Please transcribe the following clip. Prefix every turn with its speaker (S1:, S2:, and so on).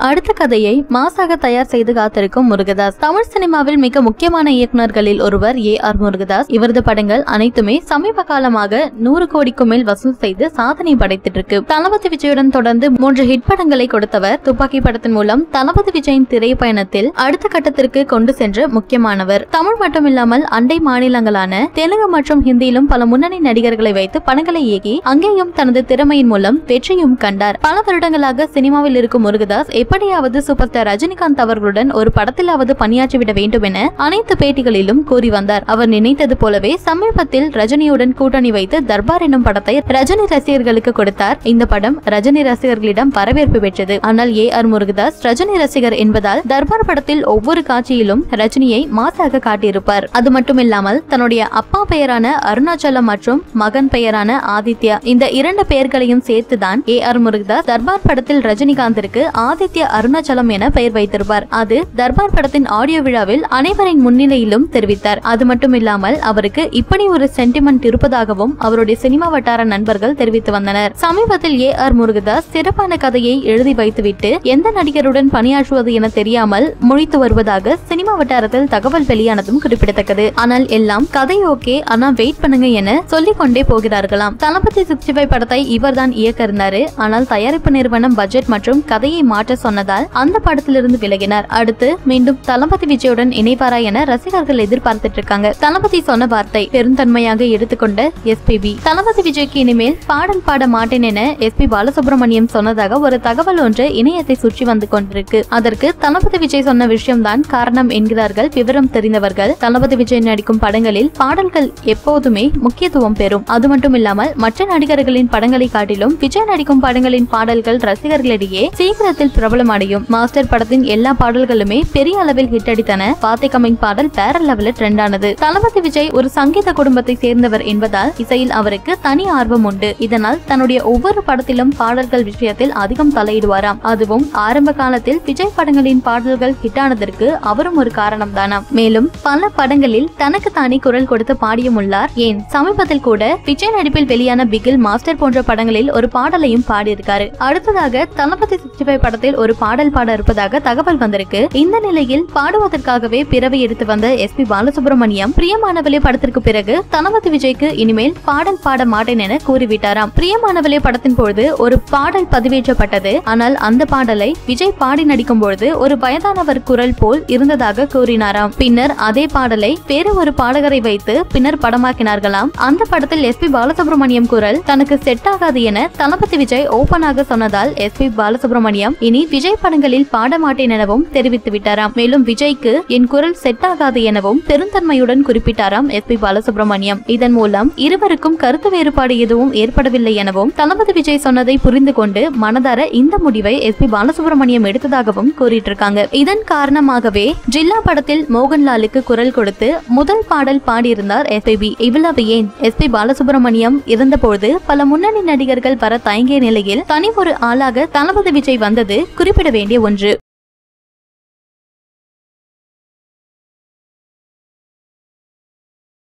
S1: அடுத்த கதையை மாசாக தயார் செய்து காத்திருக்கும் முருகதாஸ் தமிழ் சினிமாவில் மிக முக்கியமான இயக்குனர்களில் ஒருவர் ஏ ஆர் முருகதாஸ் இவரது படங்கள் அனைத்துமே சமீப காலமாக நூறு கோடிக்கு மேல் வசூல் செய்து சாதனை படைத்திட்டு இருக்கு தளபதி விஜயுடன் தொடர்ந்து மூன்று ஹிட் படங்களை கொடுத்தவர் துப்பாக்கி படத்தின் மூலம் தளபதி விஜயின் திரைப்பயணத்தில் அடுத்த கட்டத்திற்கு கொண்டு சென்ற முக்கியமானவர் தமிழ் மட்டுமில்லாமல் அண்டை மாநிலங்களான தெலுங்கு மற்றும் ஹிந்தியிலும் பல முன்னணி நடிகர்களை வைத்து படங்களை இயக்கி அங்கேயும் தனது திறமையின் மூலம் வெற்றியும் கண்டார் பல வருடங்களாக சினிமாவில் இருக்கும் முருகதாஸ் எப்படியாவது சூப்பர் ஸ்டார் ரஜினிகாந்த் அவர்களுடன் ஒரு படத்திலாவது பணியாற்றிவிட வேண்டும் என அனைத்து பேட்டிகளிலும் கூறி வந்தார் அவர் நினைத்தது போலவே சமீபத்தில் ரஜினியுடன் கூட்டணி வைத்து தர்பார் என்னும் படத்தை ரஜினி ரசிகர்களுக்கு கொடுத்தார் இந்த படம் ரஜினி ரசிகர்களிடம் வரவேற்பு பெற்றது ஆனால் ஏ ஆர் முருகதாஸ் ரஜினி ரசிகர் என்பதால் தர்பார் படத்தில் ஒவ்வொரு காட்சியிலும் ரஜினியை மாசாக காட்டியிருப்பார் அது மட்டுமில்லாமல் தன்னுடைய அப்பா பெயரான அருணாச்சலம் மற்றும் மகன் பெயரான ஆதித்யா இந்த இரண்டு பெயர்களையும் சேர்த்துதான் ஏ ஆர் முருகதாஸ் தர்பார் படத்தில் ரஜினிகாந்திற்கு ஆதித்ய அருணாச்சலம் என பெயர் வைத்திருப்பார் அது தர்பார் படத்தின் ஆடியோ விழாவில் அனைவரின் முன்னிலையிலும் தெரிவித்தார் அது மட்டும் இல்லாமல் அவருக்கு இப்படி ஒரு சென்டிமெண்ட் இருப்பதாகவும் அவருடைய சினிமா வட்டார நண்பர்கள் தெரிவித்து வந்தனர் சமீபத்தில் ஏ ஆர் முருகதாஸ் சிறப்பான கதையை எழுதி வைத்துவிட்டு எந்த நடிகருடன் பணியாற்றுவது என தெரியாமல் முழித்து வருவதாக சினிமா வட்டாரத்தில் தகவல் வெளியானதும் குறிப்பிடத்தக்கது ஆனால் எல்லாம் கதை ஓகே ஆனா வெயிட் பண்ணுங்க என சொல்லிக் கொண்டே போகிறார்களாம் தளபதி சிக்ஸ்டி ஃபைவ் படத்தை இவர்தான் இயக்க இருந்தாரு ஆனால் தயாரிப்பு நிறுவனம் பட்ஜெட் மற்றும் கதையை மாற்ற சொன்னதால் அந்த படத்திலிருந்து விலகினார் அடுத்து மீண்டும் தளபதி விஜயுடன் இணைவாரா என ரசிகர்கள் எதிர்பார்த்துட்டு இருக்காங்க தளபதி சொன்ன வார்த்தை பெருந்தன்மையாக எடுத்துக்கொண்ட எஸ்பிபி தளபதி விஜய்க்கு இனிமேல் பாடல் பாட மாட்டேன் என எஸ்பி பாலசுப்ரமணியம் சொன்னதாக ஒரு தகவல் ஒன்று இணையத்தை சுற்றி வந்து கொண்டிருக்கு அதற்கு தளபதி விஜய் சொன்ன விஷயம்தான் காரணம் என்கிறார்கள் விவரம் தெரிந்தவர்கள் தளபதி விஜய் நடிக்கும் படங்களில் பாடல்கள் எப்போதுமே முக்கியத்துவம் பெறும் அது மட்டும் இல்லாமல் மற்ற நடிகர்களின் படங்களை காட்டிலும் விஜய் நடிக்கும் படங்களின் பாடல்கள் ரசிகர்களிடையே சீக்கிரத்தில் பிரபலம் அடையும் மாஸ்டர் படத்தின் எல்லா பாடல்களுமே பெரிய அளவில் ஹிட் அடித்தன பாத்தை கமிங் பாடல் வேற லெவலில் ட்ரெண்ட் ஆனது தளபதி விஜய் ஒரு சங்கீத குடும்பத்தை சேர்ந்தவர் என்பதால் இசையில் அவருக்கு தனி ஆர்வம் உண்டு இதனால் தன்னுடைய ஒவ்வொரு படத்திலும் பாடல்கள் விஷயத்தில் அதிகம் தலையிடுவாராம் அதுவும் ஆரம்ப காலத்தில் விஜய் படங்களின் பாடல்கள் ஹிட் ஆனதற்கு அவரும் ஒரு காரணம் தானாம் மேலும் பல படங்களில் தனக்கு தானே குரல் கொடுத்து பாடியும் உள்ளார் ஏன் சமீபத்தில் கூட விஜய் நடிப்பில் வெளியான பிகில் மாஸ்டர் போன்ற படங்களில் ஒரு பாடலையும் பாடியிருக்காரு அடுத்ததாக தளபதி சிக்ஸ்டி ஃபைவ் படத்தில் ஒரு பாடல் பாட இருப்பதாக தகவல் வந்திருக்கு இந்த நிலையில் பாடுவதற்காகவே பிறவி எடுத்து வந்த எஸ் பி பாலசுப்ரமணியம் பிரியமானவளே படத்திற்கு பிறகு தளபதி விஜய்க்கு இனிமேல் பாடல் பாட மாட்டேன் என கூறிவிட்டாராம் பிரியமானவளே படத்தின் பொழுது ஒரு பாடல் பதிவேற்றப்பட்டது ஆனால் அந்த பாடலை விஜய் பாடி நடிக்கும் பொழுது ஒரு வயதானவர் குரல் போல் இருந்ததாக கூறினாராம் பின்னர் அதே பாடலை வேறு ஒரு பாடகரை வைத்து பின்னர் படமாக்கினார்களாம் அந்த படத்தில் எஸ் பி பாலசுப்ரமணியம் குரல் தனக்கு செட் ஆகாது என தளபதி விஜய் ஓபனாக சொன்னதால் எஸ் பி பாலசுப்ரமணியம் இனி விஜய் படங்களில் பாட மாட்டேன் எனவும் தெரிவித்து விட்டாராம் மேலும் விஜய்க்கு என் குரல் செட் ஆகாது எனவும் பெருந்தன்மையுடன் குறிப்பிட்டாராம் எஸ் பி பாலசுப்ரமணியம் இதன் மூலம் இருவருக்கும் கருத்து வேறுபாடு எதுவும் ஏற்படவில்லை எனவும் தளபதி விஜய் சொன்னதை புரிந்து கொண்டு மனதார இந்த முடிவை எஸ் பி பாலசுப்ரமணியம் எடுத்ததாகவும் கூறிட்டு இருக்காங்க இதன் காரணமாகவே ஜில்லா படத்தில் மோகன்லாலுக்கு குரல் கொடுத்து முதல் பாடல் பாடியிருந்தார் எஸ்பிபி இவ்வளவு ஏன் எஸ் பி பாலசுப்ரமணியம் இருந்தபோது பல முன்னணி நடிகர்கள் வர தயங்கிய நிலையில் தனி ஒரு ஆளாக தளபதி விஜய் வந்தது குறிப்பிட வேண்டிய ஒன்று